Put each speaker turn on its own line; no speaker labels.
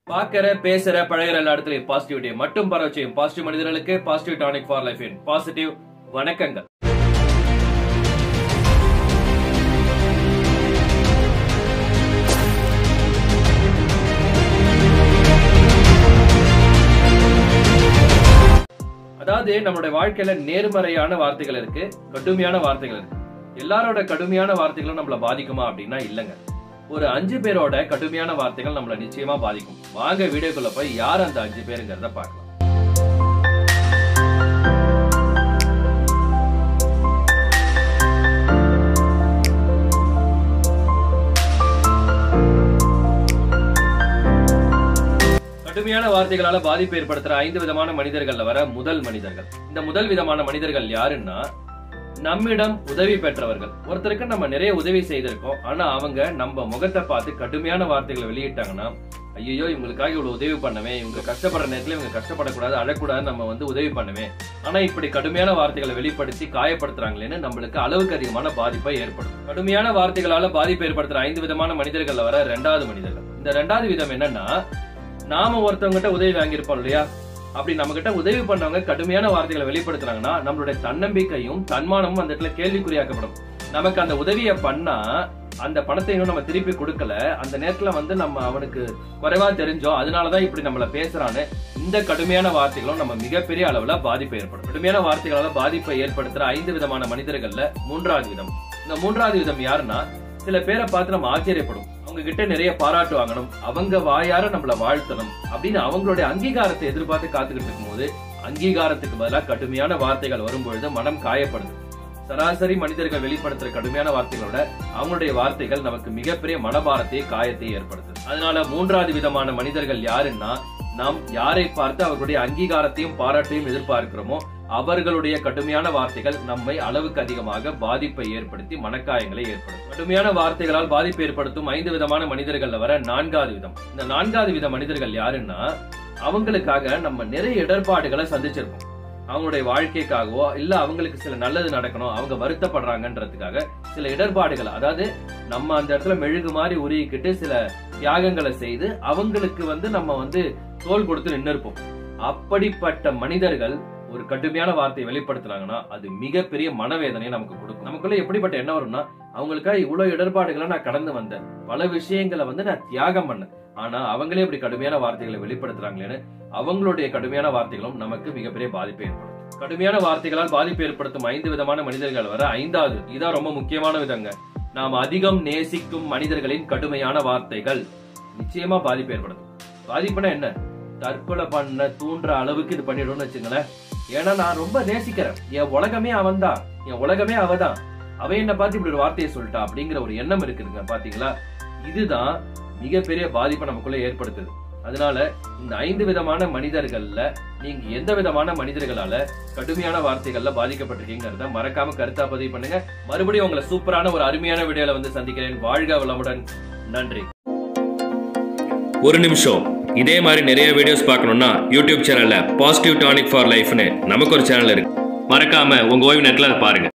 பார்க்கிற பேசுற பழகிற எல்லா இடத்துலயும் பாசிட்டிவிட்டியை மட்டும் பரவ செய்யும் பாசிட்டிவ் மனிதர்களுக்கு positive tonic for life in positive வணக்கங்கள் அதாவது நம்மளுடைய வாழ்க்கையில நேர்மறையான வார்த்தைகள் இருக்கு கடுமையான வார்த்தைகள் இருக்கு எல்லாரோட கடுமையான வார்த்தைகளும் நம்மள பாதிக்குமா அப்படின்னா இல்லைங்க ஒரு அஞ்சு பேரோட கடுமையான வார்த்தைகள் நம்மள நிச்சயமா பாதிக்கும் வாங்க வீடியோக்குள்ள போய் யார் அந்த அஞ்சு பேருங்கிறத பார்க்கலாம் கடுமையான வார்த்தைகளால பாதிப்பு ஏற்படுத்துற ஐந்து விதமான மனிதர்கள்ல வர முதல் மனிதர்கள் இந்த முதல் விதமான மனிதர்கள் யாருன்னா நம்மிடம் உதவி பெற்றவர்கள் ஒருத்தருக்கு நம்ம நிறைய உதவி செய்திருக்கோம் ஆனா அவங்க நம்ம முகத்தை பார்த்து கடுமையான வார்த்தைகளை வெளியிட்டாங்கன்னா ஐயோ இவங்களுக்காக இவ்வளவு உதவி பண்ணவே இவங்க கஷ்டப்படுற நேரத்துல இவங்க கஷ்டப்படக்கூடாது அழக்கூடாது நம்ம வந்து உதவி பண்ணுவேன் ஆனா இப்படி கடுமையான வார்த்தைகளை வெளிப்படுத்தி காயப்படுத்துறாங்களேன்னு நம்மளுக்கு அளவுக்கு அதிகமான பாதிப்பை ஏற்படும் கடுமையான வார்த்தைகளால பாதிப்பு ஏற்படுத்துற ஐந்து விதமான மனிதர்கள்ல வர ரெண்டாவது மனிதர்கள் இந்த ரெண்டாவது விதம் என்னன்னா நாம ஒருத்தவங்ககிட்ட உதவி வாங்கியிருப்போம் இல்லையா அப்படி நம்ம கிட்ட உதவி பண்ணவங்க கடுமையான வார்த்தைகளை வெளிப்படுத்துறாங்கன்னா நம்மளுடைய தன்னம்பிக்கையும் தன்மானமும் அந்த இடத்துல கேள்விக்குறியாக்கப்படும் நமக்கு அந்த உதவியை பண்ணா அந்த பணத்தை இன்னும் நம்ம திருப்பி கொடுக்கல அந்த நேரத்துல வந்து நம்ம அவனுக்கு குறைவா தெரிஞ்சோம் அதனாலதான் இப்படி நம்மள பேசுறான்னு இந்த கடுமையான வார்த்தைகளும் நம்ம மிகப்பெரிய அளவுல பாதிப்பை ஏற்படும் கடுமையான வார்த்தைகளால பாதிப்பை ஏற்படுத்துற ஐந்து விதமான மனிதர்கள்ல மூன்றாவது விதம் இந்த மூன்றாவது விதம் யாருன்னா சில பேரை பார்த்து நம்ம ஆச்சரியப்படும் அவங்க கிட்ட நிறைய பாராட்டு வாங்கணும் அவங்க வாயார நம்மள வாழ்த்தணும் அப்படின்னு அவங்களுடைய அங்கீகாரத்தை எதிர்பார்த்து காத்துக்கிட்டு இருக்கும்போது அங்கீகாரத்துக்கு பதிலாக கடுமையான வார்த்தைகள் வரும்பொழுது மனம் காயப்படுது சராசரி மனிதர்கள் வெளிப்படுத்துற கடுமையான வார்த்தைகளோட அவங்களுடைய வார்த்தைகள் நமக்கு மிகப்பெரிய மனபாரத்தை காயத்தை ஏற்படுத்துது அதனால மூன்றாவது விதமான மனிதர்கள் யாருன்னா நாம் யாரை பார்த்து அவர்களுடைய அங்கீகாரத்தையும் பாராட்டையும் எதிர்பார்க்கிறோமோ அவர்களுடைய கடுமையான வார்த்தைகள் நம்மை அளவுக்கு அதிகமாக பாதிப்பை ஏற்படுத்தி மனக்காயங்களை ஏற்படுத்தும் கடுமையான வார்த்தைகளால் பாதிப்பு ஏற்படுத்தும் ஐந்து விதமான மனிதர்கள்ல வர நான்காவது விதம் இந்த நான்காவது வித மனிதர்கள் யாருன்னா அவங்களுக்காக நம்ம நிறைய இடர்பாடுகளை சந்திச்சிருப்போம் அவங்களுடைய வாழ்க்கைக்காகவோ இல்ல அவங்களுக்கு சில நல்லது நடக்கணும் அவங்க வருத்தப்படுறாங்கன்றதுக்காக சில இடர்பாடுகள் அதாவது நம்ம அந்த இடத்துல மெழுகு மாதிரி உருகிக்கிட்டு சில தியாகங்களை செய்து அவங்களுக்கு வந்து நம்ம வந்து தோல் கொடுத்து நின்று இருப்போம் அப்படிப்பட்ட மனிதர்கள் ஒரு கடுமையான வார்த்தையை வெளிப்படுத்துறாங்கன்னா அது மிகப்பெரிய மனவேதனையை நமக்கு கொடுக்கும் நமக்குள்ள எப்படிப்பட்ட எண்ணம் வரும்னா அவங்களுக்காக இவ்வளவு இடர்பாடுகளை நான் கடந்து வந்தேன் பல விஷயங்களை வந்து நான் தியாகம் பண்ணேன் ஆனா அவங்களே இப்படி கடுமையான வார்த்தைகளை வெளிப்படுத்துறாங்களேன்னு அவங்களுடைய கடுமையான வார்த்தைகளும் நமக்கு மிகப்பெரிய பாதிப்பை ஏற்படும் கடுமையான வார்த்தைகளால் பாதிப்பு ஏற்படுத்தும் ஐந்து விதமான மனிதர்கள் வர ஐந்தாவது இதான் ரொம்ப முக்கியமான விதங்க நாம் அதிகம் நேசிக்கும் மனிதர்களின் கடுமையான வார்த்தைகள் நிச்சயமா பாதிப்பு ஏற்படுத்தும் பாதிப்புனா என்ன தற்கொலை பண்ண தூண்டுற அளவுக்கு இது பண்ணிடும்னு வச்சுங்களேன் ஏன்னா நான் ரொம்ப நேசிக்கிறேன் என் உலகமே அவன் தான் என் உலகமே அவதான் அவன் என்ன பார்த்து இப்படி ஒரு வார்த்தையை சொல்லிட்டா அப்படிங்கிற ஒரு எண்ணம் இருக்குதுங்க பாத்தீங்களா இதுதான் மிகப்பெரிய பாதிப்பை நமக்குள்ள ஏற்படுத்துது அதனால இந்த ஐந்து விதமான மனிதர்கள்ல நீங்க எந்த விதமான மனிதர்களால கடுமையான வார்த்தைகள்ல பாதிக்கப்பட்டிருக்கீங்கிறத மறக்காம கருத்தா பதிவு பண்ணுங்க மறுபடியும் உங்களை சூப்பரான ஒரு அருமையான வீடியோல வந்து சந்திக்கிறேன் வாழ்க வளமுடன் நன்றி
ஒரு நிமிஷம் இதே மாதிரி நிறைய வீடியோஸ் பார்க்கணும்னா யூடியூப் சேனல்ல பாசிட்டிவ் டானிக் ஃபார் லைஃப்னு நமக்கு ஒரு சேனல் இருக்கு மறக்காம உங்க ஓய்வு நேரத்தில் அதை பாருங்க